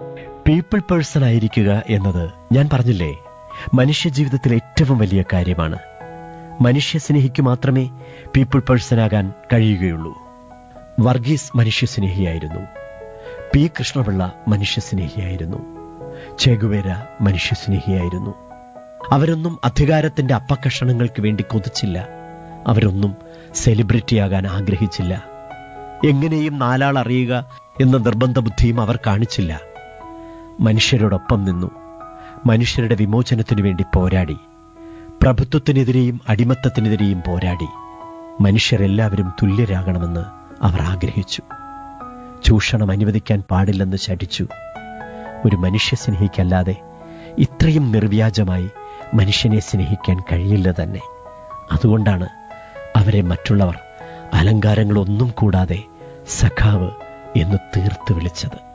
people person ആയിരിക്കുക എന്നത് ഞാൻ പറഞ്ഞില്ലേ മനുഷ്യജീവിതത്തിലെ ഏറ്റവും വലിയ കാര്യമാണ് മനുഷ്യ സ്നേഹിക്ക് മാത്രമേ പീപ്പിൾ പേഴ്സൺ ആകാൻ കഴിയുകയുള്ളൂ വർഗീസ് മനുഷ്യസ്നേഹിയായിരുന്നു പി കൃഷ്ണപിള്ള മനുഷ്യസ്നേഹിയായിരുന്നു ചേകുവേര മനുഷ്യസ്നേഹിയായിരുന്നു അവരൊന്നും അധികാരത്തിന്റെ അപ്പക്കഷണങ്ങൾക്ക് വേണ്ടി കൊതിച്ചില്ല അവരൊന്നും സെലിബ്രിറ്റിയാകാൻ ആഗ്രഹിച്ചില്ല എങ്ങനെയും നാലാൾ അറിയുക എന്ന നിർബന്ധ ബുദ്ധിയും അവർ കാണിച്ചില്ല മനുഷ്യരോടൊപ്പം നിന്നു മനുഷ്യരുടെ വിമോചനത്തിനു വേണ്ടി പോരാടി പ്രഭുത്വത്തിനെതിരെയും അടിമത്തത്തിനെതിരെയും പോരാടി മനുഷ്യരെല്ലാവരും തുല്യരാകണമെന്ന് അവർ ആഗ്രഹിച്ചു ചൂഷണം അനുവദിക്കാൻ പാടില്ലെന്ന് ശഠിച്ചു ഒരു മനുഷ്യ സ്നേഹിക്കല്ലാതെ ഇത്രയും നിർവ്യാജമായി മനുഷ്യനെ സ്നേഹിക്കാൻ കഴിയില്ല തന്നെ അതുകൊണ്ടാണ് അവരെ മറ്റുള്ളവർ അലങ്കാരങ്ങളൊന്നും കൂടാതെ സഖാവ് എന്ന് തീർത്ത് വിളിച്ചത്